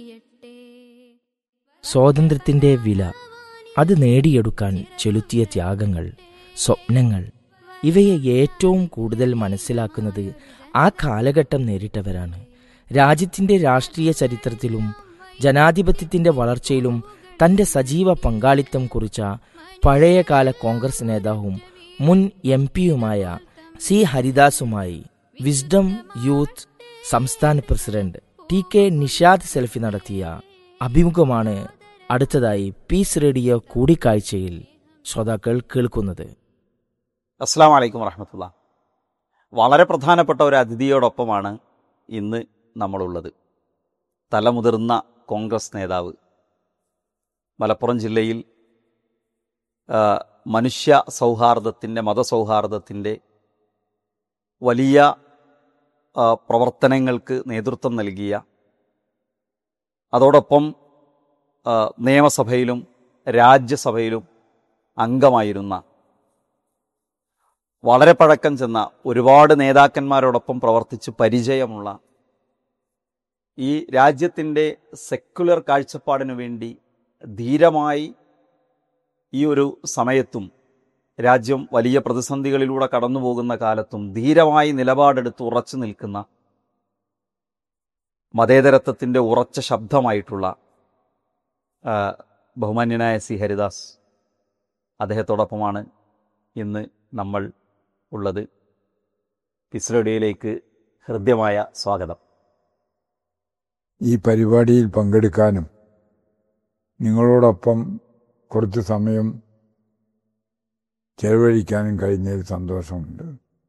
സ്വാതന്ത്ര്യത്തിന്റെ വില അത് നേടിയെടുക്കാൻ ചെലുത്തിയ ത്യാഗങ്ങൾ സ്വപ്നങ്ങൾ ഇവയെ ഏറ്റവും കൂടുതൽ മനസ്സിലാക്കുന്നത് ആ കാലഘട്ടം നേരിട്ടവരാണ് രാജ്യത്തിന്റെ രാഷ്ട്രീയ ചരിത്രത്തിലും ജനാധിപത്യത്തിന്റെ വളർച്ചയിലും തന്റെ സജീവ പങ്കാളിത്തം കുറിച്ച പഴയകാല കോൺഗ്രസ് നേതാവും മുൻ എം പിയുമായ സി ഹരിദാസുമായി വിസ്ഡം യൂത്ത് സംസ്ഥാന president T K Nishad Salafi നടത്തിയ അഭിമുഖമാണ് അടുത്തതായി പീസ് റേഡിയോ കൂടിക്കാഴ്ചയിൽ ശ്രോതാക്കൾ കേൾക്കുന്നത് അസ്സാം വലൈക്കും വറഹമത്തുള്ള വളരെ പ്രധാനപ്പെട്ട ഒരു അതിഥിയോടൊപ്പമാണ് ഇന്ന് നമ്മളുള്ളത് തലമുതിർന്ന കോൺഗ്രസ് നേതാവ് മലപ്പുറം ജില്ലയിൽ ആ, മനുഷ്യ സൗഹാർദ്ദത്തിൻ്റെ മതസൗഹാർദ്ദത്തിൻ്റെ വലിയ ആ, പ്രവർത്തനങ്ങൾക്ക് നേതൃത്വം നൽകിയ അതോടൊപ്പം ആ, നിയമസഭയിലും രാജ്യസഭയിലും അംഗമായിരുന്ന വളരെ പഴക്കം ചെന്ന ഒരുപാട് നേതാക്കന്മാരോടൊപ്പം പ്രവർത്തിച്ച് പരിചയമുള്ള ഈ രാജ്യത്തിൻ്റെ സെക്കുലർ കാഴ്ചപ്പാടിനു വേണ്ടി ധീരമായി ഈ ഒരു സമയത്തും രാജ്യം വലിയ പ്രതിസന്ധികളിലൂടെ കടന്നു പോകുന്ന കാലത്തും ധീരമായി നിലപാടെടുത്ത് ഉറച്ചു നിൽക്കുന്ന മതേതരത്വത്തിൻ്റെ ഉറച്ച ശബ്ദമായിട്ടുള്ള ആ, ബഹുമാന്യനായ സി ഹരിദാസ് അദ്ദേഹത്തോടൊപ്പമാണ് ഇന്ന് നമ്മൾ ഉള്ളത് പിസ്രഡിയയിലേക്ക് ഹൃദ്യമായ സ്വാഗതം ഈ പരിപാടിയിൽ പങ്കെടുക്കാനും നിങ്ങളോടൊപ്പം കുറച്ച് സമയം ചെലവഴിക്കാനും കഴിഞ്ഞതിൽ സന്തോഷമുണ്ട്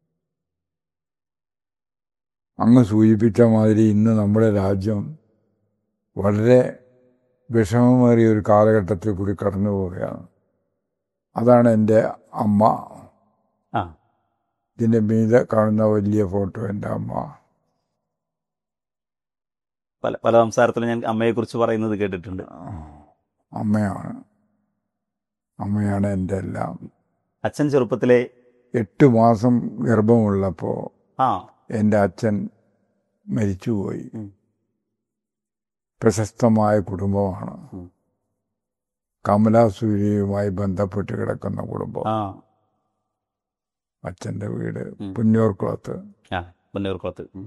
അങ്ങ് സൂചിപ്പിച്ച മാതിരി ഇന്ന് നമ്മുടെ രാജ്യം വളരെ വിഷമമേറിയ ഒരു കാലഘട്ടത്തിൽ കൂടി കടന്നു പോവുകയാണ് അതാണ് എൻ്റെ അമ്മ ആ ഇതിൻ്റെ മീതെ കാണുന്ന വലിയ ഫോട്ടോ എൻ്റെ അമ്മ പല പല സംസാരത്തിലും ഞാൻ അമ്മയെക്കുറിച്ച് പറയുന്നത് കേട്ടിട്ടുണ്ട് അമ്മയാണ് അമ്മയാണ് എൻ്റെ എല്ലാം അച്ഛൻ ചെറുപ്പത്തിലെ എട്ട് മാസം ഗർഭമുള്ളപ്പോൾ ആ എൻ്റെ അച്ഛൻ മരിച്ചുപോയി ഉം. പ്രശസ്തമായ കുടുംബമാണ് ഉം. കമലാസൂര്യയുമായി ബന്ധപ്പെട്ട് കിടക്കുന്ന കുടുംബം ആ അച്ഛൻ്റെ വീട് ഉം. പുന്നൂർക്കുളത്ത് ആ പൊന്നൂർക്കുളത്ത് ഉം.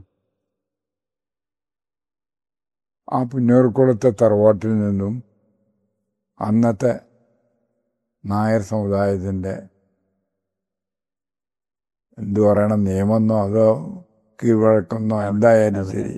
ആ പുന്നൂർക്കുളത്തെ തറവാട്ടിൽ നിന്നും അന്നത്തെ നായർ സമുദായത്തിൻ്റെ എന്തു പറയണം നിയമെന്നോ അതോ കീഴ്വഴക്കെന്നോ എന്തായാലും ശരി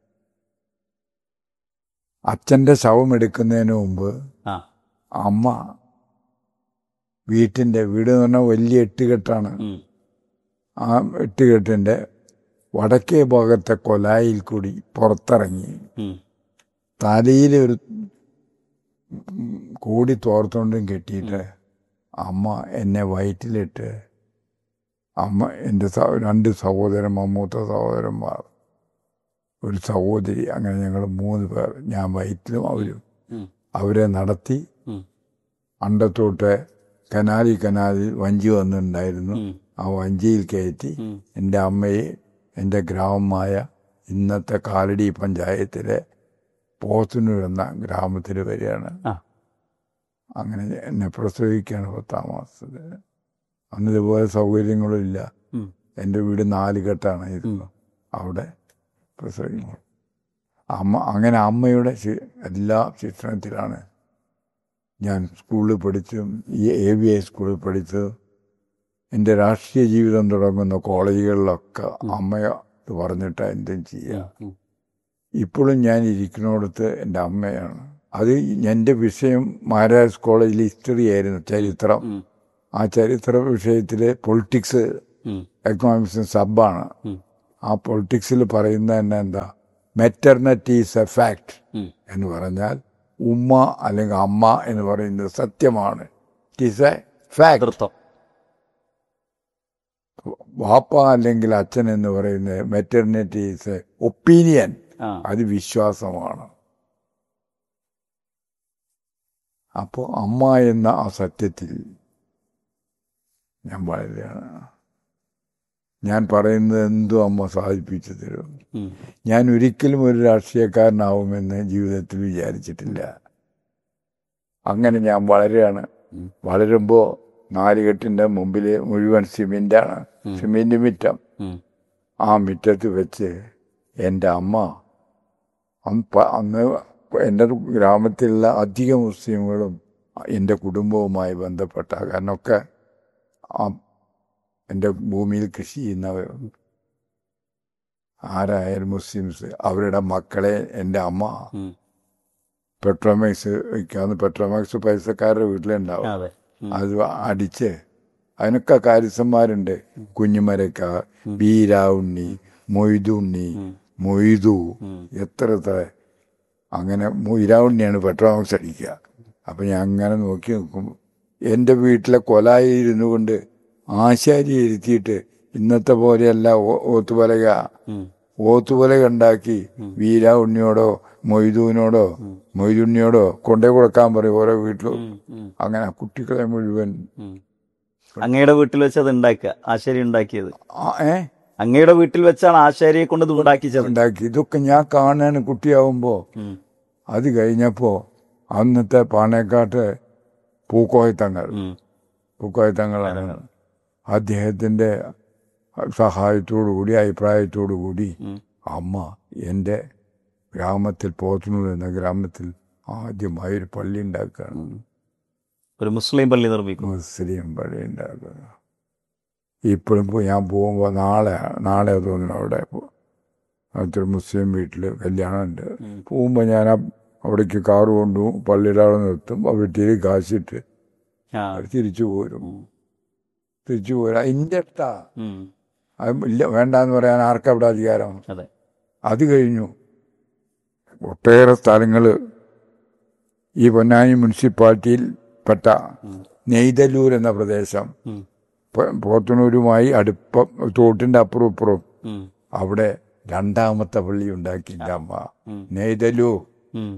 അച്ഛൻ്റെ ശവം എടുക്കുന്നതിന് മുമ്പ് ആ അമ്മ വീട്ടിൻ്റെ വീട് എന്ന് പറഞ്ഞാൽ വലിയ എട്ടുകെട്ടാണ് ഉം. ആ എട്ടുകെട്ടിൻ്റെ വടക്കേ ഭാഗത്തെ കൊലായിൽ കൂടി പുറത്തിറങ്ങി ഉം. തലയിൽ ഒരു ഉം കൂടി തോർത്തോണ്ടും കെട്ടിയിട്ട് അമ്മ എന്നെ വയറ്റിലിട്ട് അമ്മ എൻ്റെ സ- രണ്ട് സഹോദരന്മാർ മൂത്ത സഹോദരന്മാർ ഒരു സഹോദരി അങ്ങനെ ഞങ്ങൾ മൂന്ന് പേർ ഞാൻ വയറ്റിലും അവരും ഉം. അവരെ നടത്തി ഉം. അണ്ടത്തോട്ട് കനാലി കനാലിൽ വഞ്ചി വന്നിട്ടുണ്ടായിരുന്നു ഉം. ആ വഞ്ചിയിൽ കയറ്റി ഉം. എൻ്റെ അമ്മയെ എൻ്റെ ഗ്രാമമായ ഇന്നത്തെ കാലടി പഞ്ചായത്തിലെ പോത്തുന്നൂർ എന്ന ഗ്രാമത്തിൽ വരികയാണ് ആ. അങ്ങനെ എന്നെ പ്രസവിക്കുകയാണ് പത്താം മാസത്തിൽ അന്ന് ഇതുപോലെ സൗകര്യങ്ങളും ഇല്ല ഉം. എൻ്റെ വീട് നാല് കെട്ടാണ് ഇരുന്നു അവിടെ പ്രസവിക്കും അമ്മ അങ്ങനെ അമ്മയുടെ ശി- എല്ലാ ശിക്ഷണത്തിലാണ് ഞാൻ സ്കൂളിൽ പഠിച്ചും ഈ എ വി ഐ സ്കൂളിൽ പഠിച്ചു എൻ്റെ രാഷ്ട്രീയ ജീവിതം തുടങ്ങുന്ന കോളേജുകളിലൊക്കെ അമ്മയോട് പറഞ്ഞിട്ട് എന്തും ചെയ്യാം ഉം. ഇപ്പോഴും ഞാൻ ഇരിക്കുന്നിടത്ത് എൻ്റെ അമ്മയാണ് അത് എൻ്റെ വിഷയം മഹാരാജ് കോളേജിൽ ഹിസ്റ്ററി ആയിരുന്നു ചരിത്രം ഉം. ആ ചരിത്ര വിഷയത്തിൽ പൊളിറ്റിക്സ് ഉം. എക്കണോമിക്സ് സബാണ് ഉം. ആ പൊളിറ്റിക്സിൽ പറയുന്ന തന്നെ എന്താ മെറ്റർണിറ്റി ഈസ് എ ഫാക്ട് ഉം. എന്ന് പറഞ്ഞാൽ ഉമ്മ അല്ലെങ്കിൽ അമ്മ എന്ന് പറയുന്നത് സത്യമാണ് ഇറ്റ് ഈസ് എ ഫാക്ട് നേതൃത്വം വാപ്പ അല്ലെങ്കിൽ അച്ഛൻ എന്ന് പറയുന്നത് മെറ്റർണിറ്റി ഈസ് എ ഒപ്പീനിയൻ ആ അത് വിശ്വാസമാണ് അപ്പോൾ അമ്മ എന്ന ആ സത്യത്തിൽ ഞാൻ വളരെയാണ് ഞാൻ പറയുന്നത് എന്തും അമ്മ സാധിപ്പിച്ചു തരും ഉം. ഞാൻ ഒരിക്കലും ഒരു രാഷ്ട്രീയക്കാരനാവുമെന്ന് ജീവിതത്തിൽ വിചാരിച്ചിട്ടില്ല അങ്ങനെ ഞാൻ വളരുകയാണ് ഉം. വളരുമ്പോൾ നാലുകെട്ടിൻ്റെ മുമ്പിൽ മുഴുവൻ സിമെൻ്റാണ് സിമെൻ്റ് മിറ്റം ഉം. ആ മുറ്റത്ത് വെച്ച് എൻ്റെ അമ്മ അന്ന് പ- അന്ന് എൻ്റെ ഗ്രാമത്തിലുള്ള അധിക മുസ്ലിമുകളും എൻ്റെ കുടുംബവുമായി ബന്ധപ്പെട്ട കാരണമൊക്കെ ആ എൻ്റെ ഭൂമിയിൽ കൃഷി ചെയ്യുന്നവർ ആരായാലും മുസ്ലിംസ് അവരുടെ മക്കളെ എൻ്റെ അമ്മ ഉം. പെട്രോമാക്സ് വയ്ക്കാന്ന് പെട്രോമാക്സ് പൈസക്കാരുടെ വീട്ടിലുണ്ടാവും അതെ ഉം. അത് അടിച്ച് അതിനൊക്കെ കാര്യസ്ഥന്മാരുണ്ട് കുഞ്ഞുമരക്ക ബീരാവുണ്ണി മൊയ്തുണ്ണി മൊയ്തു ഉം. എത്ര എത്ര അങ്ങനെ മൊയ്രാവുണ്ണിയാണ് പെട്രോമാക്സ് അടിക്കുക അപ്പം ഞാൻ അങ്ങനെ നോക്കി നിൽക്കും എൻ്റെ വീട്ടിലെ കൊലായി ഇരുന്നു കൊണ്ട് ആശാരി ഇരുത്തിയിട്ട് ഇന്നത്തെ പോലെയല്ല ഓ- ഓത്തുപലക ഉം. ഓത്തുപലക ഉണ്ടാക്കി വീര ഉണ്ണിയോടോ മൊയ്തുവിനോടോ മൊയ്തുണ്ണിയോടോ കൊണ്ടേ കൊടുക്കാൻ പറയും ഓരോ വീട്ടിലും ഉം. ഉം. അങ്ങനെ കുട്ടികളെ മുഴുവൻ ഉം. അങ്ങയുടെ വീട്ടിൽ വെച്ച് അത് ഉണ്ടാക്കുക ആശാരി ഉണ്ടാക്കിയത് ആ, ഏ അങ്ങയുടെ വീട്ടിൽ വെച്ചാണ് ആശാരിയെ കൊണ്ട് ഇത് ഉണ്ടാക്കിച്ചത് ഉണ്ടാക്കി ഇതൊക്കെ ഞാൻ കാണാൻ കുട്ടിയാവുമ്പോൾ ഉം. അത് കഴിഞ്ഞപ്പോൾ അന്നത്തെ പാണേക്കാട്ട് പൂക്കോയത്തങ്ങൾ ഉം. പൂക്കോയത്തങ്ങളാണ് അദ്ദേഹത്തിൻ്റെ സഹായത്തോടു കൂടി അഭിപ്രായത്തോടു കൂടി ഉം. അമ്മ എൻ്റെ ഗ്രാമത്തിൽ പോത്തുന്നൂർ എന്ന ഗ്രാമത്തിൽ ആദ്യമായി ഒരു പള്ളി ഉണ്ടാക്കുകയാണ് ഉം. ഒരു മുസ്ലിം പള്ളി നിർമ്മിക്കും മുസ്ലിം പള്ളി ഉണ്ടാക്കുക ഇപ്പോഴും പോ- ഞാൻ പോകുമ്പോൾ നാളെ നാളെ തോന്നുന്നു അവിടെ പോ- അവിടുത്തെ മുസ്ലിം വീട്ടിൽ കല്യാണമുണ്ട് ഉം. പോകുമ്പോൾ ഞാൻ ആ അവിടേക്ക് കാറ് കൊണ്ടുപോകും പള്ളിയുടെ അവിടെ നിർത്തും വീട്ടിൽ കാശിട്ട് ആ അവർ തിരിച്ചു പോരും ഉം. തിരിച്ചു പോരാ എൻ്റെ അടുത്താ ഉം. അത് ഇല്ല വേണ്ടാന്ന് പറയാൻ ആർക്കാ അവിടെ അധികാരം അതെ അത് കഴിഞ്ഞു ഒട്ടേറെ സ്ഥലങ്ങൾ ഈ പൊന്നാനി മുനിസിപ്പാലിറ്റിയിൽ പെട്ട നെയ്തല്ലൂർ എന്ന പ്രദേശം ഉം. പ- പോത്തനൂരുമായി അടുപ്പം തോട്ടിൻ്റെ അപ്പുറം ഇപ്പുറം ഉം. അവിടെ രണ്ടാമത്തെ പള്ളി ഉണ്ടാക്കി എൻ്റെ അമ്മ ഉം. നെയ്തല്ലൂർ ഉം.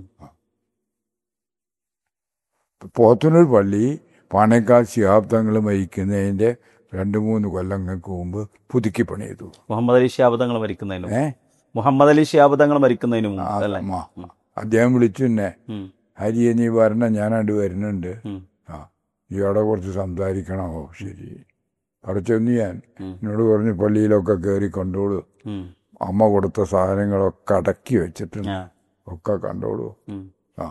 പോത്തനൂർ പള്ളി പാണേക്കാൽ ശിഹാബ്ദങ്ങൾ മരിക്കുന്നതിൻ്റെ രണ്ട് മൂന്ന് കൊല്ലങ്ങൾക്ക് മുമ്പ് പുതുക്കി പണിതു മുഹമ്മദ് അലി ശാബദങ്ങൾ മരിക്കുന്നതിനും ഏ മുഹമ്മദ് അലി ശാബദങ്ങൾ മരിക്കുന്നതിന് മുമ്പ് ആ, അല്ലേ അമ്മ. അദ്ദേഹം വിളിച്ചു എന്നെ ഉം. ഹരിയെ നീ വരണം ഞാനണ്ട് വരുന്നുണ്ട് ഉം. ആ നീ അവിടെ കുറച്ച് സംസാരിക്കണമോ ശരി കുറച്ചൊന്ന് ഞാൻ ഉം. എന്നോട് പറഞ്ഞു പള്ളിയിലൊക്കെ കയറി കണ്ടോളൂ ഉം. അമ്മ കൊടുത്ത സാധനങ്ങളൊക്കെ അടക്കി വെച്ചിട്ടുണ്ട് ആ. ഒക്കെ കണ്ടോളൂ ഉം. ആ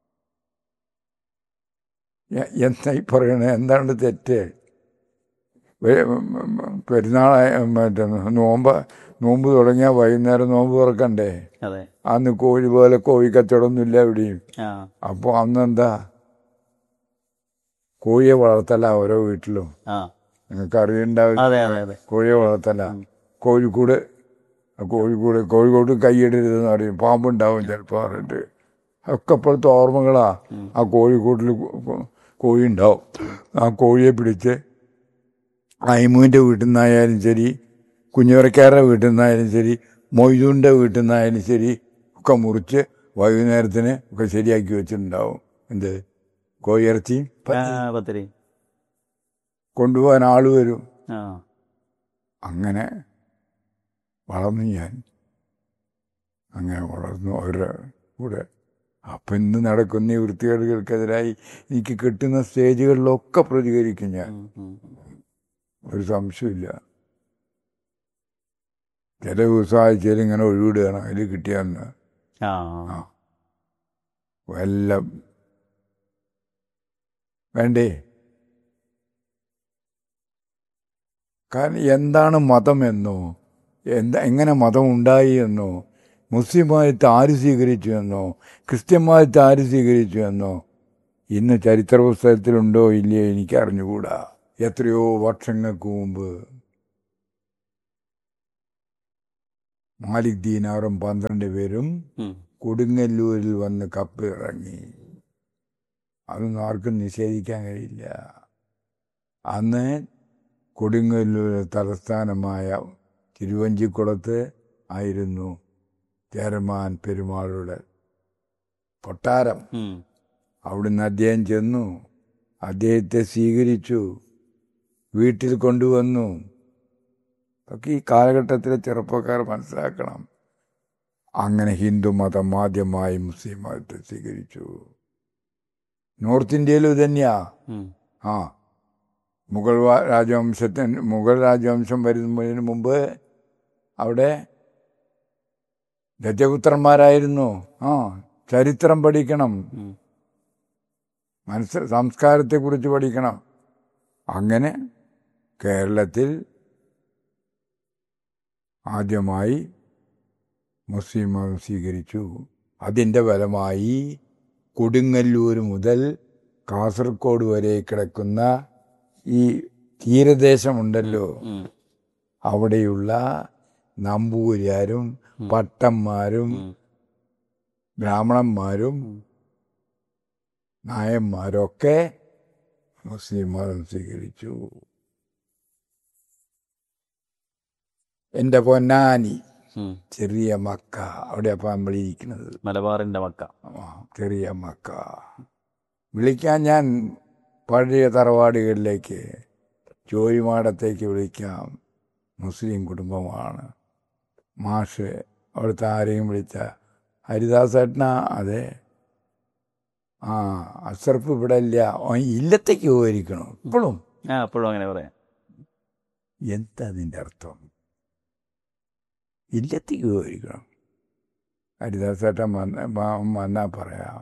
എ- എന്താ ഈ പറയണേ എന്താണ് തെറ്റ് വെ- പെരുന്നാളായ മറ്റേ നോമ്പ് നോമ്പ് തുടങ്ങിയാൽ വൈകുന്നേരം നോമ്പ് തുറക്കണ്ടേ അതെ അന്ന് കോഴി പോലെ കോഴി കച്ചവടമൊന്നുമില്ല എവിടെയും ആ അപ്പോൾ അന്നെന്താ കോഴിയെ വളർത്തല്ല ഓരോ വീട്ടിലും ആ നിങ്ങൾക്ക് അറിയുണ്ടാവില്ല അതെ അതെ അതെ കോഴിയെ വളർത്തല്ല കോഴിക്കൂട് കോഴിക്കൂട് കോഴിക്കോട് കൈയിടരുതെന്ന് പറയും പാമ്പുണ്ടാവും ചിലപ്പോൾ പറഞ്ഞിട്ട് ഒക്കെ ഇപ്പോഴത്തെ ഓർമ്മകളാ ആ കോഴിക്കൂട്ടിൽ കോഴി ഉണ്ടാവും ആ കോഴിയെ പിടിച്ച് അയ്മൂൻ്റെ വീട്ടിൽ നിന്നായാലും ശരി കുഞ്ഞുവരക്കാരുടെ വീട്ടിൽ നിന്നായാലും ശരി മൊയ്തൂൻ്റെ വീട്ടിൽ നിന്നായാലും ശരി ഒക്കെ മുറിച്ച് വൈകുന്നേരത്തിന് ഒക്കെ ശരിയാക്കി വെച്ചിട്ടുണ്ടാവും എന്ത് കോഴിയിറച്ചി ആ, പത്തിരി കൊണ്ടുപോകാൻ ആള് വരും ആ അങ്ങനെ വളർന്നു ഞാൻ അങ്ങനെ വളർന്നു അവരുടെ കൂടെ അപ്പം ഇന്ന് നടക്കുന്ന ഈ വൃത്തികേടുകൾക്കെതിരായി എനിക്ക് കിട്ടുന്ന സ്റ്റേജുകളിലൊക്കെ പ്രതികരിക്കും ഞാൻ ഉം, ഉം. ഒരു സംശയമില്ല ചില ദിവസം ആഴ്ചയിൽ ഇങ്ങനെ ഒഴിവിടുകയാണ് അതിൽ കിട്ടിയാന്ന് ആ എല്ലാം വേണ്ടേ കാരണം എന്താണ് മതം എന്നോ എന്താ എങ്ങനെ മതം ഉണ്ടായി എന്നോ മുസ്ലിമായിട്ട് ആര് സ്വീകരിച്ചു എന്നോ ക്രിസ്ത്യന്മായിട്ട് ആര് സ്വീകരിച്ചു എന്നോ ഇന്ന് ചരിത്ര പുസ്തകത്തിലുണ്ടോ ഇല്ലയോ എനിക്ക് അറിഞ്ഞുകൂടാ എത്രയോ വർഷങ്ങൾക്ക് മുമ്പ് മാലിക് ദീനാറും പന്ത്രണ്ട് പേരും ഉം. കൊടുങ്ങല്ലൂരിൽ വന്ന് കപ്പ് ഇറങ്ങി അതൊന്നും ആർക്കും നിഷേധിക്കാൻ കഴിയില്ല അന്ന് കൊടുങ്ങല്ലൂർ തലസ്ഥാനമായ തിരുവഞ്ചിക്കുളത്ത് ആയിരുന്നു ചേരമാൻ പെരുമാളുടെ കൊട്ടാരം ഉം. അവിടുന്ന് അദ്ദേഹം ചെന്നു അദ്ദേഹത്തെ സ്വീകരിച്ചു വീട്ടിൽ കൊണ്ടുവന്നു അതൊക്കെ ഈ കാലഘട്ടത്തിലെ ചെറുപ്പക്കാർ മനസ്സിലാക്കണം അങ്ങനെ ഹിന്ദു മതം ആദ്യമായി മുസ്ലിം മതത്തെ സ്വീകരിച്ചു നോർത്ത് ഇന്ത്യയിലും ഇതന്നെയാ ഉം. ആ മുഗൾ വാ- രാജവംശത്തിന് മുഗൾ രാജവംശം വരുന്നതിന് മുമ്പ് അവിടെ രജപുത്രന്മാരായിരുന്നു ആ ചരിത്രം പഠിക്കണം ഉം. മനസ്സ് സംസ്കാരത്തെക്കുറിച്ച് പഠിക്കണം അങ്ങനെ കേരളത്തിൽ ആദ്യമായി മുസ്ലിം മതം സ്വീകരിച്ചു അതിൻ്റെ ഫലമായി കൊടുങ്ങല്ലൂർ മുതൽ കാസർഗോഡ് വരെ കിടക്കുന്ന ഈ തീരദേശമുണ്ടല്ലോ ഉം. അവിടെയുള്ള നമ്പൂരിയാരും പട്ടന്മാരും ഉം. ബ്രാഹ്മണന്മാരും നായന്മാരൊക്കെ മുസ്ലിം മതം സ്വീകരിച്ചു എൻ്റെ പൊന്നാനി ഉം. ചെറിയ മക്ക അവിടെ അപ്പം നമ്മളിരിക്കുന്നത് മലബാറിന്റെ മക്ക ആ, ചെറിയ മക്ക വിളിക്കാൻ ഞാൻ പഴയ തറവാടുകളിലേക്ക് ജോലിമാടത്തേക്ക് വിളിക്കാം മുസ്ലിം കുടുംബമാണ് മാഷ് അവിടുത്തെ ആരെയും വിളിച്ച ഹരിദാസേട്ടനാ അതെ ആ അസർഫ് ഇവിടെ ഇല്ല ഓൻ ഇല്ലത്തേക്ക് പോയിരിക്കണം ഇപ്പോഴും ആ അപ്പോഴും അങ്ങനെ പറയാം എന്താ അതിൻ്റെ അർത്ഥം ഇല്ലത്തേക്ക് പോയിരിക്കണം ഹരിദാസേട്ടൻ വന്ന വ- വന്നാ പറയാം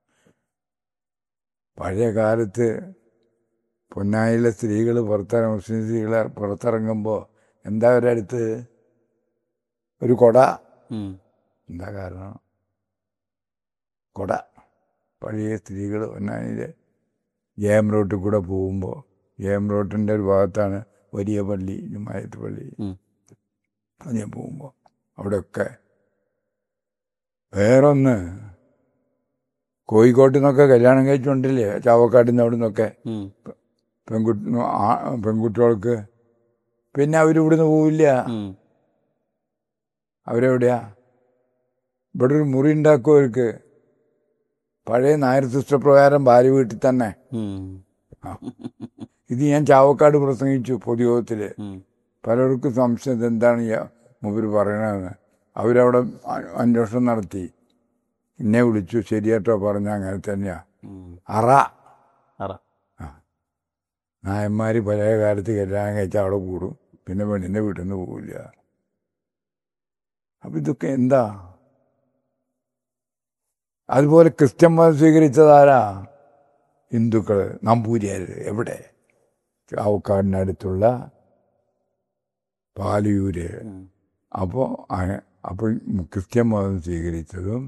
പഴയ കാലത്ത് പൊന്നായിലെ സ്ത്രീകൾ പുറത്തിറ മുസ്ലിം സ്ത്രീകൾ പുറത്തിറങ്ങുമ്പോൾ എന്താ അവരുടെ അടുത്ത് ഒരു കൊട ഉം. എന്താ കാരണം കൊട പഴയ സ്ത്രീകൾ പൊന്നാനിയിലെ ജയം റോട്ടിൽ കൂടെ പോകുമ്പോൾ ജയം റോട്ടിൻ്റെ ഒരു ഭാഗത്താണ് വലിയ പള്ളി ജുമായത്ത് പള്ളി ഉം. അത് ഞാൻ പോകുമ്പോൾ അവിടെയൊക്കെ വേറൊന്ന് കോഴിക്കോട്ടിൽ നിന്നൊക്കെ കല്യാണം കഴിച്ചുകൊണ്ടില്ലേ ചാവക്കാട്ടിൽ നിന്ന് അവിടെ നിന്നൊക്കെ ഉം. പെൺകുട്ടി ആ- പെൺകുട്ടികൾക്ക് പിന്നെ അവരിവിടുന്ന് പോവില്ല ഉം. അവരെവിടെയാ ഇവിടെ ഒരു മുറി ഉണ്ടാക്കും അവർക്ക് പഴയ നായർ സിസ്റ്റപ്രകാരം ഭാര്യ വീട്ടിൽ തന്നെ ഉം. ഇത് ഞാൻ ചാവക്കാട് പ്രസംഗിച്ചു പൊതുയോഗത്തിൽ ഉം. പലർക്കും സംശയം ഇതെന്താണ് ഈ മൂപ്പര് പറയണതെന്ന് അവരവിടെ അ- അന്വേഷണം നടത്തി എന്നെ വിളിച്ചു ശരിയാട്ടോ പറഞ്ഞ അങ്ങനെ തന്നെയാ ഉം. അറ അറ നായന്മാർ പഴയ കാലത്ത് കല്യാണം കഴിച്ചാൽ അവിടെ കൂടും പിന്നെ പെണ്ണിൻ്റെ വീട്ടിൽ നിന്ന് പോവില്ല അപ്പം ഇതൊക്കെ എന്താ അതുപോലെ ക്രിസ്ത്യൻ മതം സ്വീകരിച്ചതാരാ ഹിന്ദുക്കൾ നമ്പൂരിയാർ എവിടെ ചാവക്കാടിനടുത്തുള്ള പാലിയൂര് ഉം. അപ്പോൾ അപ്പോൾ ക്രിസ്ത്യൻ മതം സ്വീകരിച്ചതും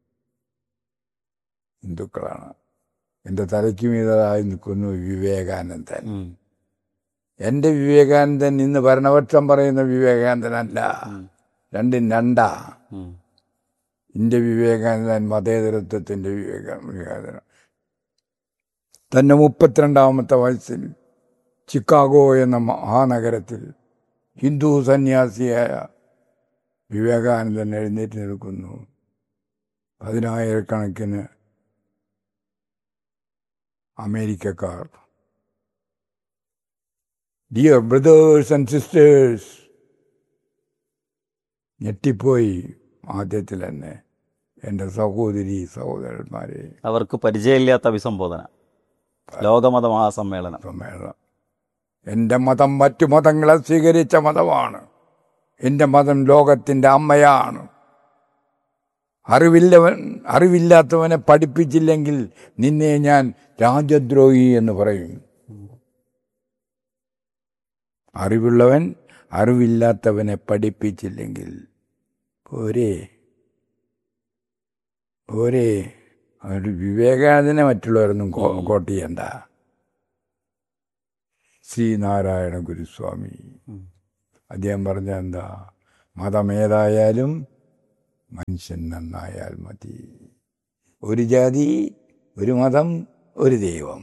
ഹിന്ദുക്കളാണ് എൻ്റെ തലയ്ക്ക് മീതതായി നിൽക്കുന്നു വിവേകാനന്ദൻ ഉം. എൻ്റെ വിവേകാനന്ദൻ ഇന്ന് ഭരണപക്ഷം പറയുന്ന വിവേകാനന്ദനല്ല ഉം. രണ്ടും രണ്ടാ ഉം. എൻ്റെ വിവേകാനന്ദൻ മതേതരത്വത്തിൻ്റെ വിവേക വിവേകാനന്ദൻ തൻ്റെ മുപ്പത്തിരണ്ടാമത്തെ വയസ്സിൽ ചിക്കാഗോ എന്ന മഹാനഗരത്തിൽ ഹിന്ദു സന്യാസിയായ വിവേകാനന്ദൻ എഴുന്നേറ്റ് നിൽക്കുന്നു പതിനായിരക്കണക്കിന് അമേരിക്കക്കാർ ഡിയർ ബ്രദേഴ്സ് ആൻഡ് സിസ്റ്റേഴ്സ് ഞെട്ടിപ്പോയി ആദ്യത്തിൽ തന്നെ എൻ്റെ സഹോദരി സഹോദരന്മാരെ അവർക്ക് പരിചയമില്ലാത്ത അഭിസംബോധന ലോകമത മഹാസമ്മേളനം സമ്മേളനം എൻ്റെ മതം മറ്റു മതങ്ങളെ സ്വീകരിച്ച മതമാണ് എൻ്റെ മതം ലോകത്തിൻ്റെ അമ്മയാണ് അറിവില്ലവൻ അറിവില്ലാത്തവനെ പഠിപ്പിച്ചില്ലെങ്കിൽ നിന്നെ ഞാൻ രാജദ്രോഹി എന്ന് പറയും അറിവുള്ളവൻ അറിവില്ലാത്തവനെ പഠിപ്പിച്ചില്ലെങ്കിൽ പോരെ പോരെ ഒരു വിവേകാനന്ദനെ മറ്റുള്ളവരൊന്നും കോ- കോട്ട് ചെയ്യണ്ട ശ്രീനാരായണ ഗുരുസ്വാമി ഉം. അദ്ദേഹം പറഞ്ഞ എന്താ മതമേതായാലും മനുഷ്യൻ നന്നായാൽ മതി ഒരു ജാതി ഒരു മതം ഒരു ദൈവം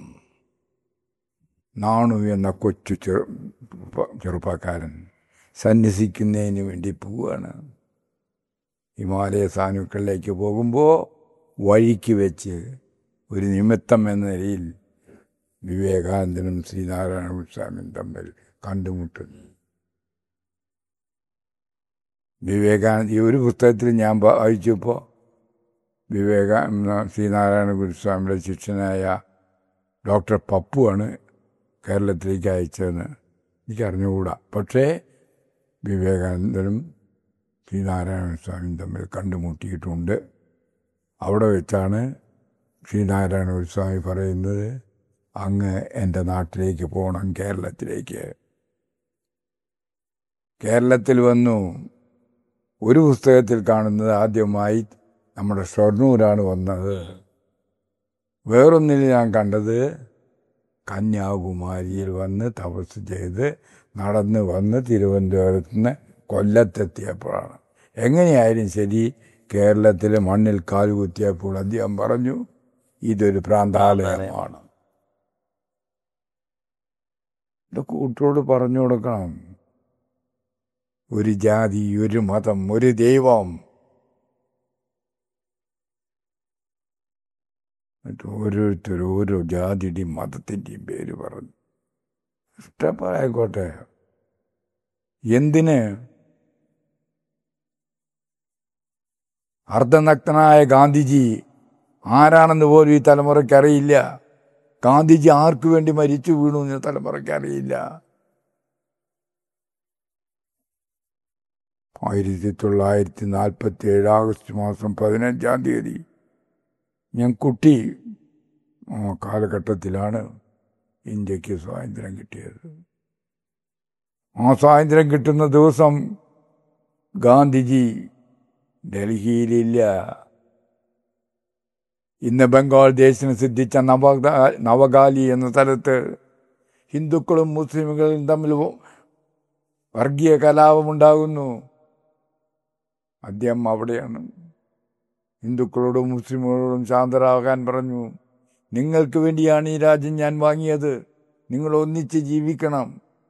നാണു എന്ന കൊച്ചു ചെറു ചെറുപ്പക്കാരൻ സന്യസിക്കുന്നതിന് വേണ്ടി പോവുകയാണ് ഹിമാലയ സാനുക്കളിലേക്ക് പോകുമ്പോൾ വഴിക്ക് വെച്ച് ഒരു നിമിത്തം എന്ന നിലയിൽ വിവേകാനന്ദനും ശ്രീനാരായണ ഗുരുസ്വാമിയും തമ്മിൽ കണ്ടുമുട്ടുന്നു വിവേകാനന്ദ ഈ ഒരു പുസ്തകത്തിൽ ഞാൻ വായിച്ചപ്പോൾ വിവേക ശ്രീനാരായണ ഗുരുസ്വാമിയുടെ ശിഷ്യനായ ഡോക്ടർ പപ്പുവാണ് കേരളത്തിലേക്ക് അയച്ചതെന്ന് എനിക്ക് അറിഞ്ഞുകൂടാ പക്ഷേ വിവേകാനന്ദനും ശ്രീനാരായണ സ്വാമിയും തമ്മിൽ കണ്ടുമുട്ടിയിട്ടുണ്ട് അവിടെ വെച്ചാണ് ശ്രീനാരായണ ഗുരുസ്വാമി പറയുന്നത് അങ്ങ് എൻ്റെ നാട്ടിലേക്ക് പോകണം കേരളത്തിലേക്ക് കേരളത്തിൽ വന്നു ഒരു പുസ്തകത്തിൽ കാണുന്നത് ആദ്യമായി നമ്മുടെ ഷൊർണൂരാണ് വന്നത് വേറൊന്നിൽ ഞാൻ കണ്ടത് കന്യാകുമാരിയിൽ വന്ന് തപസ് ചെയ്ത് നടന്ന് വന്ന് തിരുവനന്തപുരത്ത് നിന്ന് കൊല്ലത്തെത്തിയപ്പോഴാണ് എങ്ങനെയായാലും ശരി കേരളത്തിലെ മണ്ണിൽ കാലുകുത്തിയപ്പോൾ അദ്ദേഹം പറഞ്ഞു ഇതൊരു പ്രാന്താലയമാണ് ഇത് കൂട്ടരോട് പറഞ്ഞു കൊടുക്കണം ഒരു ജാതി ഒരു മതം ഒരു ദൈവം എന്നിട്ട് ഓരോരുത്തരും ഓരോ ജാതിയുടെയും മതത്തിൻ്റെയും പേര് പറഞ്ഞു ഇഷ്ടപ്പായിക്കോട്ടെ എന്തിന് അർദ്ധനഗ്നനായ ഗാന്ധിജി ആരാണെന്ന് പോലും ഈ തലമുറയ്ക്ക് അറിയില്ല ഗാന്ധിജി ആർക്കു വേണ്ടി മരിച്ചു വീണു എന്ന് തലമുറയ്ക്ക് അറിയില്ല ആയിരത്തി തൊള്ളായിരത്തി നാൽപ്പത്തി ഏഴ് ആഗസ്റ്റ് മാസം പതിനഞ്ചാം തീയതി ഞാൻ കുട്ടി ആ കാലഘട്ടത്തിലാണ് ഇന്ത്യക്ക് സ്വാതന്ത്ര്യം കിട്ടിയത് ആ സ്വാതന്ത്ര്യം കിട്ടുന്ന ദിവസം ഗാന്ധിജി ഡൽഹിയിലില്ല ഇന്ന് ബംഗാൾ ദേശത്തിന് സിദ്ധിച്ച നവഗ നവഗാലി എന്ന സ്ഥലത്ത് ഹിന്ദുക്കളും മുസ്ലിമുകളും തമ്മിൽ വർഗീയ കലാപമുണ്ടാകുന്നു അദ്ദേഹം അവിടെയാണ് ഹിന്ദുക്കളോടും മുസ്ലിമുകളോടും ശാന്തരാകാൻ പറഞ്ഞു നിങ്ങൾക്ക് വേണ്ടിയാണ് ഈ രാജ്യം ഞാൻ വാങ്ങിയത് നിങ്ങൾ ഒന്നിച്ച് ജീവിക്കണം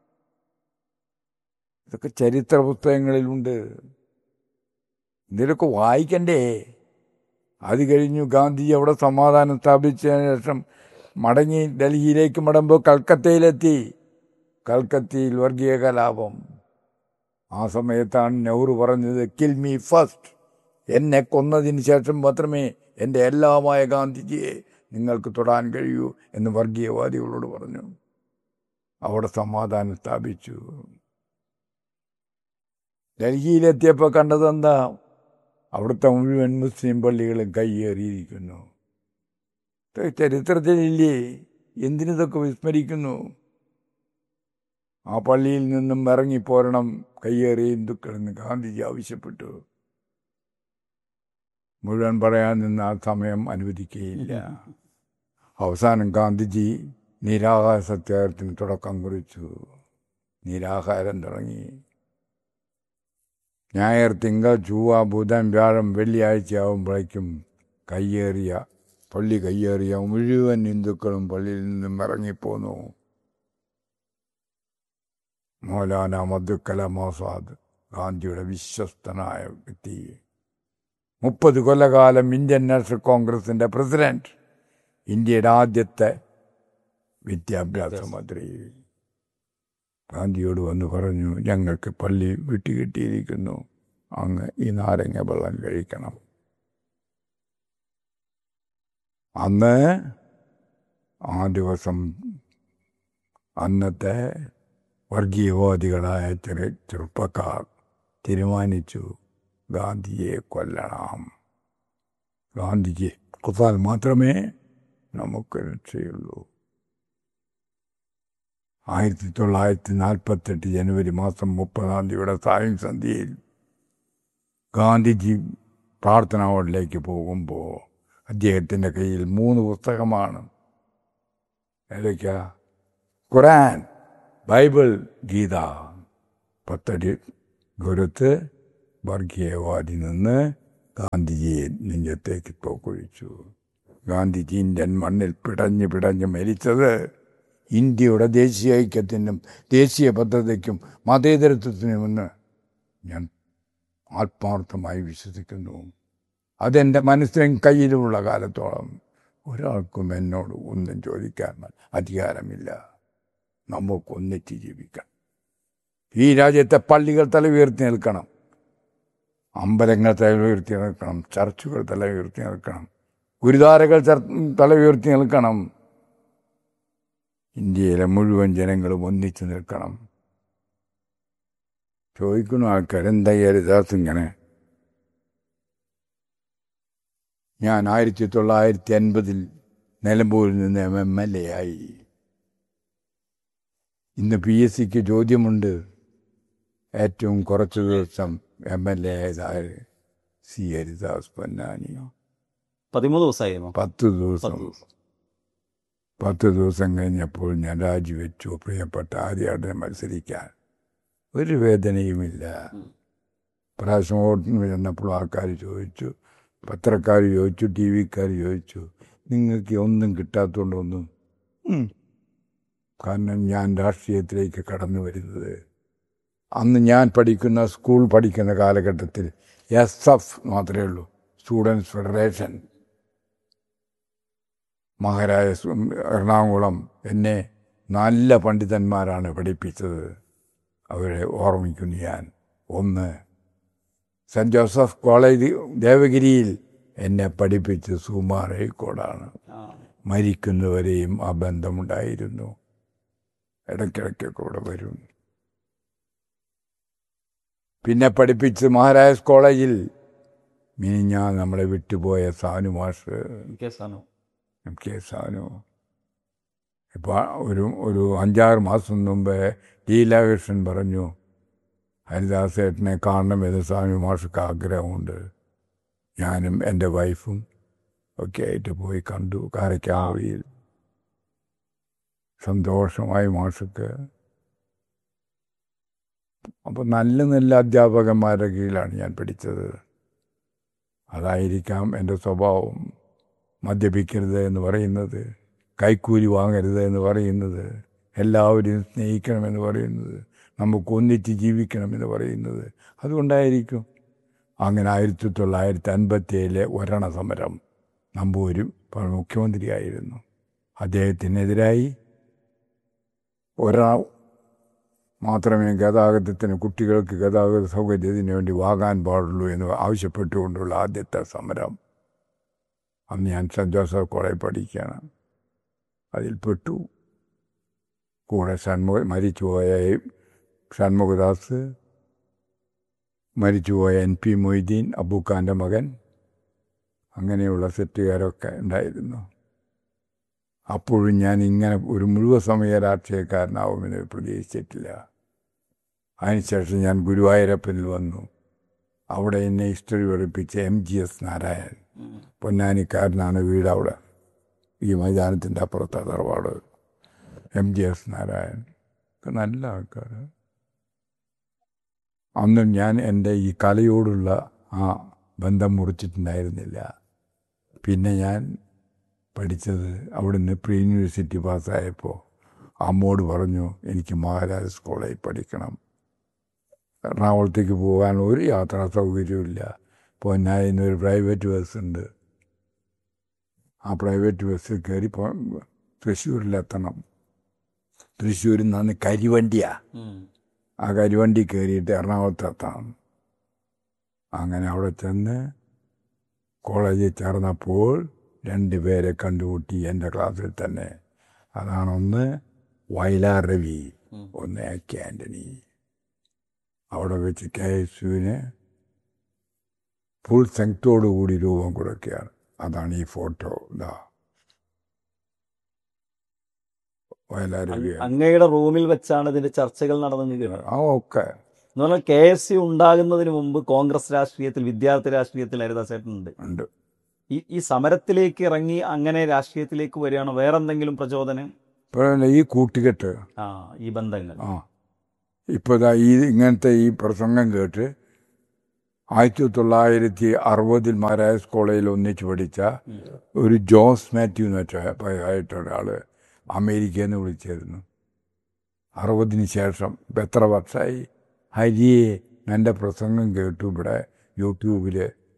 ഇതൊക്കെ ചരിത്ര പുസ്തകങ്ങളിലുണ്ട് ഇതിലൊക്കെ വായിക്കണ്ടേ അത് കഴിഞ്ഞു ഗാന്ധിജി അവിടെ സമാധാനം സ്ഥാപിച്ചതിന് ശേഷം മടങ്ങി ഡൽഹിയിലേക്ക് മടങ്ങുമ്പോൾ കൽക്കത്തയിലെത്തി കൽക്കത്തയിൽ വർഗീയ കലാപം ആ സമയത്താണ് നെഹ്റു പറഞ്ഞത് കിൽ മീ ഫസ്റ്റ് എന്നെ കൊന്നതിന് ശേഷം മാത്രമേ എൻ്റെ എല്ലാമായ ഗാന്ധിജിയെ നിങ്ങൾക്ക് തൊടാൻ കഴിയൂ എന്ന് വർഗീയവാദികളോട് പറഞ്ഞു അവിടെ സമാധാനം സ്ഥാപിച്ചു ഡൽഹിയിലെത്തിയപ്പോൾ കണ്ടത് എന്താ അവിടുത്തെ മുഴുവൻ മുസ്ലിം പള്ളികളും കൈയേറിയിരിക്കുന്നു ചരിത്രത്തിലില്ലേ എന്തിനിതൊക്കെ വിസ്മരിക്കുന്നു ആ പള്ളിയിൽ നിന്നും ഇറങ്ങിപ്പോരണം കയ്യേറിയ ഹിന്ദുക്കളെന്ന് ഗാന്ധിജി ആവശ്യപ്പെട്ടു മുഴുവൻ പറയാൻ നിന്ന് ആ സമയം അനുവദിക്കുകയില്ല അവസാനം ഗാന്ധിജി നിരാഹാര സത്യാഗ്രഹത്തിന് തുടക്കം കുറിച്ചു നിരാഹാരം തുടങ്ങി ഞായർ തിങ്കൾ ചൊവ്വ ബുധൻ വ്യാഴം വെള്ളിയാഴ്ച ആകുമ്പോഴേക്കും കയ്യേറിയ പള്ളി കയ്യേറിയ മുഴുവൻ ഹിന്ദുക്കളും പള്ളിയിൽ നിന്നും ഇറങ്ങിപ്പോന്നു മൗലാന അബ്ദുൽ കലാം ആസാദ് ഗാന്ധിയുടെ വിശ്വസ്തനായ വ്യക്തി മുപ്പത് കൊല്ലകാലം ഇന്ത്യൻ നാഷണൽ കോൺഗ്രസിന്റെ പ്രസിഡന്റ് ഇന്ത്യയുടെ ആദ്യത്തെ വിദ്യാഭ്യാസ മന്ത്രി ഗാന്ധിയോട് വന്ന് പറഞ്ഞു ഞങ്ങൾക്ക് പള്ളി വിട്ടുകിട്ടിയിരിക്കുന്നു അങ്ങ് ഈ നാരങ്ങ വെള്ളം കഴിക്കണം അന്ന് ആ ദിവസം അന്നത്തെ വർഗീയവാദികളായ ചെറു ചെറുപ്പക്കാർ തീരുമാനിച്ചു ഗാന്ധിയെ കൊല്ലണം ഗാന്ധിജിയെ കൊത്താൽ മാത്രമേ നമുക്ക് രക്ഷയുള്ളൂ ആയിരത്തി തൊള്ളായിരത്തി നാൽപ്പത്തെട്ട് ജനുവരി മാസം മുപ്പതാം തീയതിയുടെ സായം സന്ധ്യയിൽ ഗാന്ധിജി പ്രാർത്ഥനാ ഹോളിലേക്ക് പോകുമ്പോൾ അദ്ദേഹത്തിൻ്റെ കയ്യിൽ മൂന്ന് പുസ്തകമാണ് ഏതൊക്കെയാ ഖുറാൻ ബൈബിൾ ഗീത പത്തടി ദൂരത്ത് വർഗീയവാദി നിന്ന് ഗാന്ധിജിയെ നെഞ്ചത്തേക്ക് പോക്കൊഴിച്ചു ഗാന്ധിജി ഇന്ത്യൻ മണ്ണിൽ പിടഞ്ഞ് പിടഞ്ഞ് മരിച്ചത് ഇന്ത്യയുടെ ദേശീയ ഐക്യത്തിനും ദേശീയ പദ്ധതിക്കും മതേതരത്വത്തിനുമെന്ന് ഞാൻ ആത്മാർത്ഥമായി വിശ്വസിക്കുന്നു അതെൻ്റെ മനസ്സിലും കയ്യിലുമുള്ള കാലത്തോളം ഒരാൾക്കും എന്നോട് ഒന്നും ചോദിക്കാൻ അധികാരമില്ല നമുക്കൊന്നിച്ച് ജീവിക്കാം ഈ രാജ്യത്തെ പള്ളികൾ തല ഉയർത്തി നിൽക്കണം അമ്പലങ്ങൾ തല ഉയർത്തി നിൽക്കണം ചർച്ചുകൾ തല ഉയർത്തി നിൽക്കണം ഗുരുദ്വാരകൾ ചർ- തല ഉയർത്തി നിൽക്കണം ഇന്ത്യയിലെ മുഴുവൻ ജനങ്ങളും ഒന്നിച്ചു നിൽക്കണം ചോദിക്കുന്നു ആൾക്കാർ എന്താ ഈ ഹരിദാസ് ഇങ്ങനെ ഞാൻ ആയിരത്തി തൊള്ളായിരത്തി അൻപതിൽ നിലമ്പൂരിൽ നിന്ന് എം എൽ എ ആയി ഇന്ന് പി എസ് സിക്ക് ചോദ്യമുണ്ട് ഏറ്റവും കുറച്ച് ദിവസം എം എൽ എ ആയതാര് സി ഹരിദാസ് പൊന്നാനിയോ പതിമൂന്ന് ദിവസമായിരുന്നു പത്ത് ദിവസം പത്ത് ദിവസം കഴിഞ്ഞപ്പോൾ ഞാൻ രാജിവെച്ചു പ്രിയപ്പെട്ട ആദ്യമായിട്ട് മത്സരിക്കാൻ ഒരു വേദനയുമില്ല പ്രാവശ്യം വോട്ടിന് ചെന്നപ്പോൾ ആൾക്കാർ ചോദിച്ചു പത്രക്കാർ ചോദിച്ചു ടി വിക്കാർ ചോദിച്ചു നിങ്ങൾക്ക് ഒന്നും കിട്ടാത്തതുകൊണ്ടൊന്നും ഉം. കാരണം ഞാൻ രാഷ്ട്രീയത്തിലേക്ക് കടന്നു വരുന്നത് അന്ന് ഞാൻ പഠിക്കുന്ന സ്കൂൾ പഠിക്കുന്ന കാലഘട്ടത്തിൽ എസ് എഫ് മാത്രമേ ഉള്ളൂ സ്റ്റുഡൻസ് ഫെഡറേഷൻ മഹാരാജ സു- എറണാകുളം എന്നെ നല്ല പണ്ഡിതന്മാരാണ് പഠിപ്പിച്ചത് അവരെ ഓർമ്മിക്കുന്നു ഞാൻ ഒന്ന് സെൻറ് ജോസഫ് കോളേജ് ദേവഗിരിയിൽ എന്നെ പഠിപ്പിച്ച് സുമാർ കോടാണ് മരിക്കുന്നവരെയും ആ ബന്ധമുണ്ടായിരുന്നു ഇടയ്ക്കിടയ്ക്കൊക്കെ ഇവിടെ വരും പിന്നെ പഠിപ്പിച്ച് മഹാരാജാസ് കോളേജിൽ മിനിഞ്ഞാ നമ്മളെ വിട്ടുപോയ സാനു മാഷ് കേസാണോ എം കെ സാനു ഇപ്പോൾ ഒരു ഒരു അഞ്ചാറ് മാസം മുമ്പ് ലീലാകൃഷ്ണൻ പറഞ്ഞു ഹരിദാസേട്ടനെ കാണണമെന്ന് സ്വാമി മാഷക്ക് ആഗ്രഹമുണ്ട് ഞാനും എൻ്റെ വൈഫും ഒക്കെ ആയിട്ട് പോയി കണ്ടു കാരക്കാവിയിൽ സന്തോഷമായി മാഷക്ക് അപ്പോൾ നല്ല നല്ല അധ്യാപകന്മാരുടെ കീഴിലാണ് ഞാൻ പഠിച്ചത് അതായിരിക്കാം എൻ്റെ സ്വഭാവം മദ്യപിക്കരുത് എന്ന് പറയുന്നത് കൈക്കൂലി വാങ്ങരുത് എന്ന് പറയുന്നത് എല്ലാവരെയും സ്നേഹിക്കണമെന്ന് പറയുന്നത് നമുക്ക് ഒന്നിച്ച് ജീവിക്കണമെന്ന് പറയുന്നത് അതുകൊണ്ടായിരിക്കും അങ്ങനെ ആയിരത്തി തൊള്ളായിരത്തി അൻപത്തി ഏഴിലെ ഒരണ സമരം നമ്പൂരും ഇപ്പോൾ മുഖ്യമന്ത്രിയായിരുന്നു അദ്ദേഹത്തിനെതിരായി ഒരാൾ മാത്രമേ ഗതാഗതത്തിന് കുട്ടികൾക്ക് ഗതാഗത സൗകര്യത്തിന് വേണ്ടി വാങ്ങാൻ പാടുള്ളൂ എന്ന് ആവശ്യപ്പെട്ടുകൊണ്ടുള്ള ആദ്യത്തെ സമരം അന്ന് ഞാൻ സെൻറ് ജോസഫ് കോളേജ് പഠിക്കുകയാണ് അതിൽ പെട്ടു കൂടെ ഷൺമുഖ മരിച്ചുപോയ ഷൺമുഖദാസ് മരിച്ചുപോയ എൻ പി മൊയ്തീൻ അബൂഖാൻ്റെ മകൻ അങ്ങനെയുള്ള സെറ്റുകാരൊക്കെ ഉണ്ടായിരുന്നു അപ്പോഴും ഞാൻ ഇങ്ങനെ ഒരു മുഴുവൻ സമയ രാഷ്ട്രീയക്കാരനാവുമെന്ന് പ്രതീക്ഷിച്ചിട്ടില്ല അതിനുശേഷം ഞാൻ ഗുരുവായൂരപ്പനിൽ വന്നു അവിടെ എന്നെ ഹിസ്റ്ററി പഠിപ്പിച്ച എം ജി എസ് നാരായണൻ പൊന്നാനിക്കാരനാണ് വീട് അവിടെ ഈ മൈതാനത്തിൻ്റെ അപ്പുറത്തെ തറവാട് എം ജി എസ് നാരായണൻ ഒക്കെ നല്ല ആൾക്കാർ അന്നും ഞാൻ എൻ്റെ ഈ കലയോടുള്ള ആ ബന്ധം മുറിച്ചിട്ടുണ്ടായിരുന്നില്ല പിന്നെ ഞാൻ പഠിച്ചത് അവിടുന്ന് പ്രീ യൂണിവേഴ്സിറ്റി പാസ്സായപ്പോൾ അമ്മോട് പറഞ്ഞു എനിക്ക് മഹാരാജാസ് കോളേജിൽ പഠിക്കണം എറണാകുളത്തേക്ക് പോകാൻ ഒരു യാത്രാ സൗകര്യമില്ല പൊന്നായിന്ന് ഒരു പ്രൈവറ്റ് ബസ് ഉണ്ട് ആ പ്രൈവറ്റ് ബസ്സിൽ കയറി പോ തൃശ്ശൂരിലെത്തണം തൃശ്ശൂരിൽ നിന്ന് കരിവണ്ടിയാ ആ കരിവണ്ടി കയറിയിട്ട് എറണാകുളത്ത് എത്തണം അങ്ങനെ അവിടെ ചെന്ന് കോളേജിൽ ചേർന്നപ്പോൾ രണ്ട് പേരെ കണ്ടുമുട്ടി എൻ്റെ ക്ലാസ്സിൽ തന്നെ അതാണ് ഒന്ന് വയലാർ രവി ഒന്ന് എ കെ ആൻ്റണി അവിടെ വെച്ച് കെ എസ് യുവിന് ഫുൾ കൂടി രൂപം കൊടുക്കുകയാണ് അതാണ് ഈ ഫോട്ടോ ഇതാ വയലാർ രവി അങ്ങയുടെ റൂമിൽ വെച്ചാണ് ഇതിന്റെ ചർച്ചകൾ നടന്നത് ആ ഒക്കെ എന്ന് പറഞ്ഞാൽ കെ എസ് സി ഉണ്ടാകുന്നതിന് മുമ്പ് കോൺഗ്രസ് രാഷ്ട്രീയത്തിൽ വിദ്യാർത്ഥി രാഷ്ട്രീയത്തിൽ ഹരിദാസേട്ടനുണ്ട് ഉണ്ട് ഈ ഈ സമരത്തിലേക്ക് ഇറങ്ങി അങ്ങനെ രാഷ്ട്രീയത്തിലേക്ക് വരികയാണോ വേറെന്തെങ്കിലും പ്രചോദനം ഇപ്പോൾ ഈ കൂട്ടുകെട്ട് ആ ഈ ബന്ധങ്ങൾ ആ ഇപ്പോൾ ദാ ഈ ഇങ്ങനത്തെ ഈ പ്രസംഗം കേട്ട് ആയിരത്തി തൊള്ളായിരത്തി അറുപതിൽ മഹാരാജാസ് കോളേജിൽ ഒന്നിച്ച് പഠിച്ച ഒരു ജോസ് മാത്യു എന്ന് വെച്ച ആയിട്ട് ഒരാൾ അമേരിക്കയിൽ നിന്ന് വിളിച്ചിരുന്നു അറുപതിന് ശേഷം ഇപ്പം എത്ര വർഷമായി ഹരിയെ എൻ്റെ പ്രസംഗം കേട്ടു ഇവിടെ യൂട്യൂബിൽ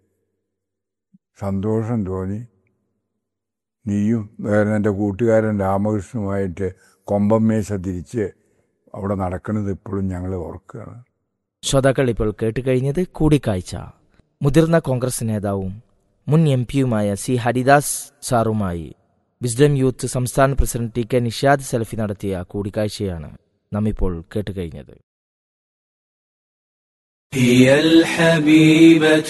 സന്തോഷം തോന്നി നീയും വേറെ എൻ്റെ കൂട്ടുകാരൻ രാമകൃഷ്ണനുമായിട്ട് കൊമ്പമ്മേശ തിരിച്ച് അവിടെ നടക്കുന്നത് ഇപ്പോഴും ഞങ്ങൾ ഓർക്കുകയാണ് ശ്രോതാക്കൾ ഇപ്പോൾ കേട്ടുകഴിഞ്ഞത് കൂടിക്കാഴ്ച മുതിർന്ന കോൺഗ്രസ് നേതാവും മുൻ എം പിയുമായ സി ഹരിദാസ് സാറുമായി വിസ്ഡം യൂത്ത് സംസ്ഥാന president T K Nishad Salafi നടത്തിയ കൂടിക്കാഴ്ചയാണ് നാം ഇപ്പോൾ കേട്ടുകഴിഞ്ഞത് هي الحبيبة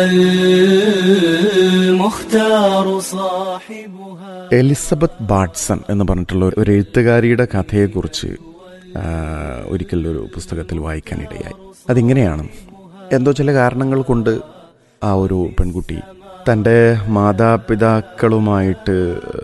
والمختار صاحبها എലിസബത്ത് ബാട്സൺ എന്ന് പറഞ്ഞിട്ടുള്ള ഒരു എഴുത്തുകാരിയുടെ കഥയെക്കുറിച്ച് ആ, ഒരിക്കൽ ഒരു പുസ്തകത്തിൽ വായിക്കാനിടയായി അതിങ്ങനെയാണ് എന്തോ ചില കാരണങ്ങൾ കൊണ്ട് ആ ഒരു പെൺകുട്ടി തൻ്റെ മാതാപിതാക്കളുമായിട്ട്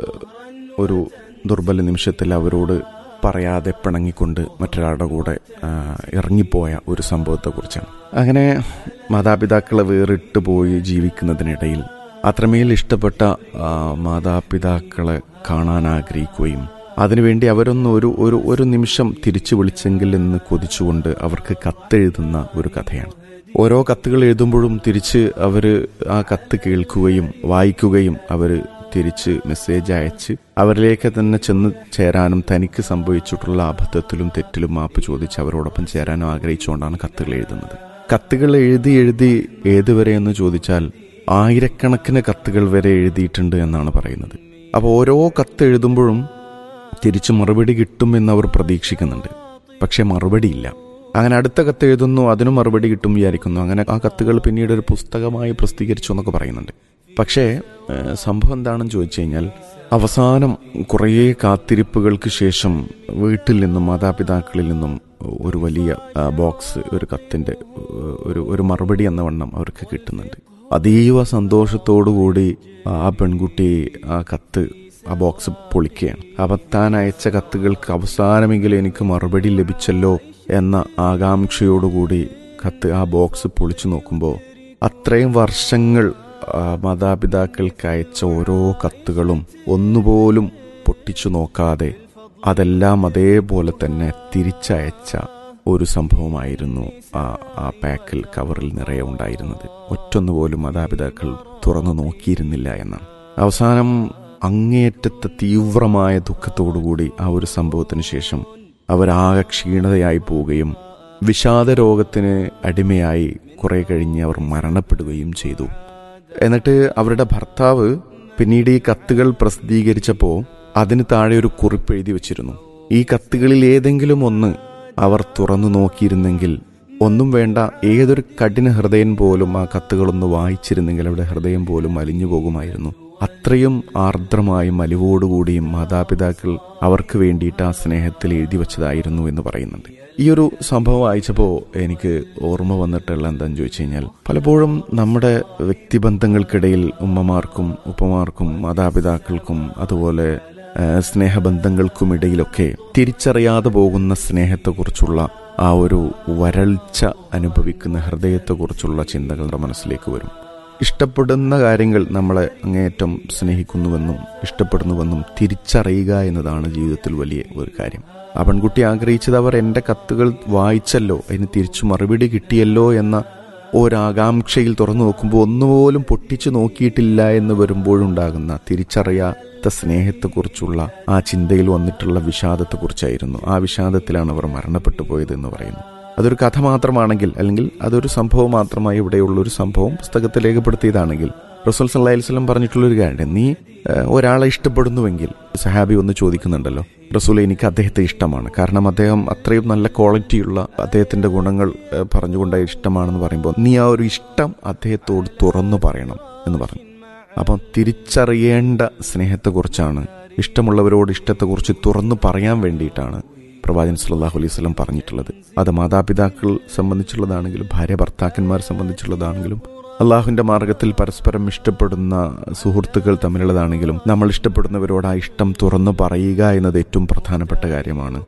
ഒരു ദുർബല നിമിഷത്തിൽ അവരോട് പറയാതെ പിണങ്ങിക്കൊണ്ട് മറ്റൊരാളുടെ കൂടെ ആ, ഇറങ്ങിപ്പോയ ഒരു സംഭവത്തെക്കുറിച്ചാണ് അങ്ങനെ മാതാപിതാക്കളെ വേറിട്ട് പോയി ജീവിക്കുന്നതിനിടയിൽ അത്രമേൽ ഇഷ്ടപ്പെട്ട ആ, മാതാപിതാക്കളെ കാണാൻ ആഗ്രഹിക്കുകയും അതിനുവേണ്ടി അവരൊന്ന് ഒരു ഒരു ഒരു നിമിഷം തിരിച്ചു വിളിച്ചെങ്കിൽ എന്ന് കൊതിച്ചുകൊണ്ട് അവർക്ക് കത്തെഴുതുന്ന ഒരു കഥയാണ് ഓരോ കത്തുകൾ എഴുതുമ്പോഴും തിരിച്ച് അവർ ആ കത്ത് കേൾക്കുകയും വായിക്കുകയും അവർ തിരിച്ച് മെസ്സേജ് അയച്ച് അവരിലേക്ക് തന്നെ ചെന്ന് ചേരാനും തനിക്ക് സംഭവിച്ചിട്ടുള്ള അബദ്ധത്തിലും തെറ്റിലും മാപ്പ് ചോദിച്ച് അവരോടൊപ്പം ചേരാനും ആഗ്രഹിച്ചുകൊണ്ടാണ് കത്തുകൾ എഴുതുന്നത് കത്തുകൾ എഴുതി എഴുതി ഏതുവരെ എന്ന് ചോദിച്ചാൽ ആയിരക്കണക്കിന് കത്തുകൾ വരെ എഴുതിയിട്ടുണ്ട് എന്നാണ് പറയുന്നത് അപ്പോൾ ഓരോ കത്ത് എഴുതുമ്പോഴും തിരിച്ച് മറുപടി കിട്ടുമെന്ന് അവർ പ്രതീക്ഷിക്കുന്നുണ്ട് പക്ഷേ മറുപടിയില്ല അങ്ങനെ അടുത്ത കത്ത് എഴുതുന്നു അതിനും മറുപടി കിട്ടും വിചാരിക്കുന്നു അങ്ങനെ ആ കത്തുകൾ പിന്നീട് ഒരു പുസ്തകമായി പ്രസിദ്ധീകരിച്ചു എന്നൊക്കെ പറയുന്നുണ്ട് പക്ഷേ ഏഹ്, സംഭവം എന്താണെന്ന് ചോദിച്ചു കഴിഞ്ഞാൽ അവസാനം കുറേ കാത്തിരിപ്പുകൾക്ക് ശേഷം വീട്ടിൽ നിന്നും മാതാപിതാക്കളിൽ നിന്നും ഒരു വലിയ ആ, ബോക്സ് ഒരു കത്തിൻ്റെ ഏഹ്, ഒരു ഒരു മറുപടി എന്ന വണ്ണം അവർക്ക് കിട്ടുന്നുണ്ട് അതീവ സന്തോഷത്തോടുകൂടി ആ പെൺകുട്ടി ആ കത്ത് ആ ബോക്സ് പൊളിക്കുകയാണ് അപ്പം താൻ അയച്ച കത്തുകൾക്ക് അവസാനമെങ്കിലും എനിക്ക് മറുപടി ലഭിച്ചല്ലോ എന്ന ആകാംക്ഷയോടുകൂടി കത്ത് ആ ബോക്സ് പൊളിച്ചു നോക്കുമ്പോൾ അത്രയും വർഷങ്ങൾ ആ, മാതാപിതാക്കൾക്ക് അയച്ച ഓരോ കത്തുകളും ഒന്നുപോലും പൊട്ടിച്ചു നോക്കാതെ അതെല്ലാം അതേപോലെ തന്നെ തിരിച്ചയച്ച ഒരു സംഭവമായിരുന്നു ആ ആ പാക്കിൽ കവറിൽ നിറയെ ഉണ്ടായിരുന്നത് ഒറ്റൊന്നുപോലും മാതാപിതാക്കൾ തുറന്നു നോക്കിയിരുന്നില്ല എന്നാണ് അവസാനം അങ്ങേയറ്റത്തെ തീവ്രമായ ദുഃഖത്തോടുകൂടി ആ ഒരു സംഭവത്തിന് ശേഷം അവരാകെ ക്ഷീണതയായി പോവുകയും വിഷാദ രോഗത്തിന് അടിമയായി കുറെ കഴിഞ്ഞ് അവർ മരണപ്പെടുകയും ചെയ്തു എന്നിട്ട് അവരുടെ ഭർത്താവ് പിന്നീട് ഈ കത്തുകൾ പ്രസിദ്ധീകരിച്ചപ്പോൾ അതിന് താഴെ ഒരു കുറിപ്പ് എഴുതി വെച്ചിരുന്നു ഈ കത്തുകളിൽ ഏതെങ്കിലും ഒന്ന് അവർ തുറന്നു നോക്കിയിരുന്നെങ്കിൽ ഒന്നും വേണ്ട ഏതൊരു കഠിന ഹൃദയൻ പോലും ആ കത്തുകളൊന്ന് വായിച്ചിരുന്നെങ്കിൽ അവരുടെ ഹൃദയം പോലും അലിഞ്ഞു പോകുമായിരുന്നു അത്രയും ആർദ്രമായും അലിവോടുകൂടിയും മാതാപിതാക്കൾ അവർക്ക് വേണ്ടിയിട്ട് ആ സ്നേഹത്തിൽ എഴുതി വച്ചതായിരുന്നു എന്ന് പറയുന്നുണ്ട് ഈ ഒരു സംഭവം വായിച്ചപ്പോൾ എനിക്ക് ഓർമ്മ വന്നിട്ടുള്ള എന്താണെന്ന് ചോദിച്ചു കഴിഞ്ഞാൽ പലപ്പോഴും നമ്മുടെ വ്യക്തിബന്ധങ്ങൾക്കിടയിൽ ഉമ്മമാർക്കും ഉപ്പമാർക്കും മാതാപിതാക്കൾക്കും അതുപോലെ ആ, സ്നേഹബന്ധങ്ങൾക്കുമിടയിലൊക്കെ തിരിച്ചറിയാതെ പോകുന്ന സ്നേഹത്തെക്കുറിച്ചുള്ള ആ ഒരു വരൾച്ച അനുഭവിക്കുന്ന ഹൃദയത്തെക്കുറിച്ചുള്ള ചിന്തകൾ നമ്മുടെ മനസ്സിലേക്ക് വരും ഇഷ്ടപ്പെടുന്ന കാര്യങ്ങൾ നമ്മളെ അങ്ങേയറ്റം സ്നേഹിക്കുന്നുവെന്നും ഇഷ്ടപ്പെടുന്നുവെന്നും തിരിച്ചറിയുക എന്നതാണ് ജീവിതത്തിൽ വലിയ ഒരു കാര്യം ആ പെൺകുട്ടി ആഗ്രഹിച്ചത് അവർ എൻ്റെ കത്തുകൾ വായിച്ചല്ലോ അതിന് തിരിച്ചു മറുപടി കിട്ടിയല്ലോ എന്ന ഒരാകാംക്ഷയിൽ തുറന്നു നോക്കുമ്പോൾ ഒന്നുപോലും പൊട്ടിച്ചു നോക്കിയിട്ടില്ല എന്ന് വരുമ്പോഴുണ്ടാകുന്ന തിരിച്ചറിയാത്ത സ്നേഹത്തെക്കുറിച്ചുള്ള ആ ചിന്തയിൽ വന്നിട്ടുള്ള വിഷാദത്തെക്കുറിച്ചായിരുന്നു ആ വിഷാദത്തിലാണ് അവർ മരണപ്പെട്ടു പോയത് എന്ന് പറയുന്നു അതൊരു കഥ മാത്രമാണെങ്കിൽ അല്ലെങ്കിൽ അതൊരു സംഭവം മാത്രമായി ഇവിടെയുള്ള ഒരു സംഭവം പുസ്തകത്തിൽ രേഖപ്പെടുത്തിയതാണെങ്കിൽ റസൂൽ സല്ലാ വസ്ലം പറഞ്ഞിട്ടുള്ളൊരു കാര്യം നീ ഏഹ്, ഒരാളെ ഇഷ്ടപ്പെടുന്നുവെങ്കിൽ സഹാബി ഒന്ന് ചോദിക്കുന്നുണ്ടല്ലോ റസൂൽ എനിക്ക് അദ്ദേഹത്തെ ഇഷ്ടമാണ് കാരണം അദ്ദേഹം അത്രയും നല്ല ക്വാളിറ്റിയുള്ള അദ്ദേഹത്തിന്റെ ഗുണങ്ങൾ ഏഹ്, പറഞ്ഞുകൊണ്ട് ഇഷ്ടമാണെന്ന് പറയുമ്പോൾ നീ ആ ഒരു ഇഷ്ടം അദ്ദേഹത്തോട് തുറന്നു പറയണം എന്ന് പറഞ്ഞു അപ്പം തിരിച്ചറിയേണ്ട സ്നേഹത്തെക്കുറിച്ചാണ് ഇഷ്ടമുള്ളവരോട് ഇഷ്ടത്തെക്കുറിച്ച് തുറന്നു പറയാൻ വേണ്ടിയിട്ടാണ് പ്രവാചകൻ സല്ലല്ലാഹു അലൈഹി വസല്ലം പറഞ്ഞിട്ടുള്ളത് അത് മാതാപിതാക്കൾ സംബന്ധിച്ചുള്ളതാണെങ്കിലും ഭാര്യ ഭർത്താക്കന്മാർ സംബന്ധിച്ചുള്ളതാണെങ്കിലും അള്ളാഹുവിന്റെ മാർഗത്തിൽ പരസ്പരം ഇഷ്ടപ്പെടുന്ന സുഹൃത്തുക്കൾ തമ്മിലുള്ളതാണെങ്കിലും നമ്മൾ ഇഷ്ടപ്പെടുന്നവരോട് ആ ഇഷ്ടം തുറന്നു പറയുക എന്നത് ഏറ്റവും പ്രധാനപ്പെട്ട കാര്യമാണ്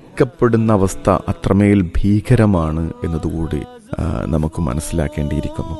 അവഗണിക്കപ്പെടുന്ന അവസ്ഥ അത്രമേൽ ഭീകരമാണ് എന്നതുകൂടി ആ, നമുക്ക് മനസ്സിലാക്കേണ്ടിയിരിക്കുന്നു